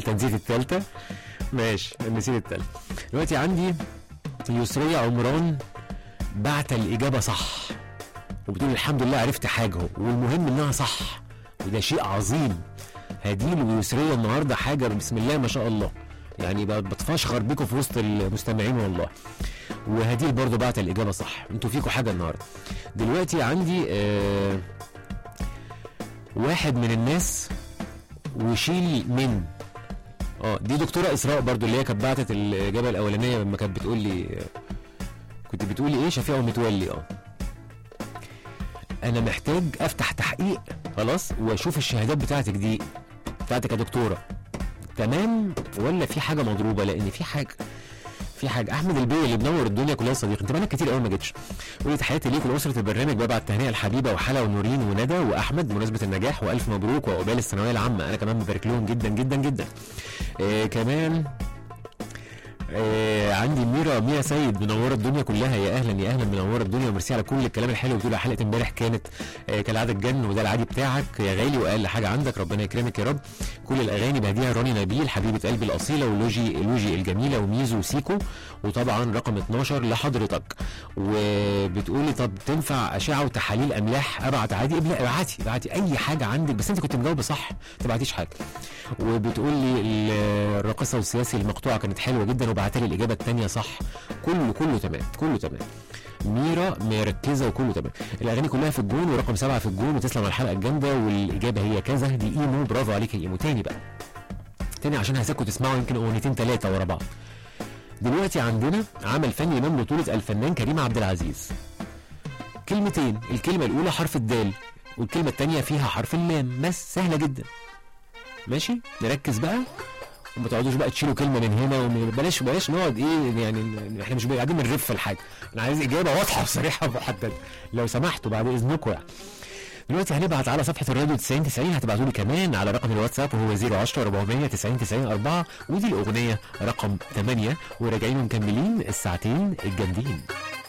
التالتة نسيت التالتة ماشي نسيت التالتة دلوقتي عندي يسرية عمران بعت الإجابة صح وبتقول الحمد لله عرفت حاجة اهو والمهم إنها صح وده شيء عظيم هديل ويسرية النهاردة حاجة بسم الله ما شاء الله يعني ب- بتفشخر بيكم في وسط المستمعين والله وهديل برضو بعت الإجابة صح انتوا فيكم حاجة النهاردة دلوقتي عندي آه واحد من الناس وشيل من اه دي دكتوره اسراء برضو اللي هي كانت بعتت الاجابه الاولانيه لما كانت بتقول لي كنت بتقولي ايه شفيع ومتولي اه انا محتاج افتح تحقيق خلاص واشوف الشهادات بتاعتك دي بتاعتك يا دكتوره تمام ولا في حاجه مضروبه لان في حاجه في حاجه احمد البي اللي منور الدنيا كلها صديق انت بقالك كتير قوي ما جيتش قولي تحياتي ليك ولاسره البرنامج ببعت تهنئه الحبيبه وحلا ونورين وندى واحمد بمناسبه النجاح والف مبروك وعقبال الثانويه العامه انا كمان مبارك لهم جدا جدا جدا آه كمان آه عندي ميرا ميا سيد منوره الدنيا كلها يا اهلا يا اهلا منوره الدنيا وميرسي على كل الكلام الحلو بتقول حلقه امبارح كانت آه كالعاده الجن وده العادي بتاعك يا غالي واقل حاجه عندك ربنا يكرمك يا رب كل الاغاني بهديها راني نبيل حبيبه قلبي الاصيله ولوجي لوجي الجميله وميزو وسيكو وطبعا رقم 12 لحضرتك وبتقولي طب تنفع اشعه وتحاليل املاح ابعت عادي ابلا ابعتي ابعتي اي حاجه عندك بس انت كنت مجاوبه صح ما تبعتيش حاجه وبتقولي ال- الراقصه والسياسي المقطوعه كانت حلوه جدا وبعت لي الاجابه الثانيه صح كله كله تمام كله تمام ميرا مركزه وكله تمام الاغاني كلها في الجون ورقم سبعه في الجون وتسلم على الحلقه الجامده والاجابه هي كذا دي ايمو برافو عليك يا ايمو تاني بقى تاني عشان هسيبكم تسمعوا يمكن اغنيتين ثلاثه ورا بعض دلوقتي عندنا عمل فني من بطوله الفنان كريم عبد العزيز كلمتين الكلمه الاولى حرف الدال والكلمه الثانيه فيها حرف اللام بس سهله جدا ماشي نركز بقى وما تقعدوش بقى تشيلوا كلمه من هنا ومن بلاش بلاش نقعد ايه يعني احنا مش قاعدين بنرف في الحاجه انا عايز اجابه واضحه وصريحه ومحدده لو سمحتوا بعد اذنكم يعني دلوقتي هنبعت على صفحه الراديو 90 90 هتبعتوا لي كمان على رقم الواتساب وهو 010 400 90 90 4 ودي الاغنيه رقم 8 وراجعين ومكملين الساعتين الجامدين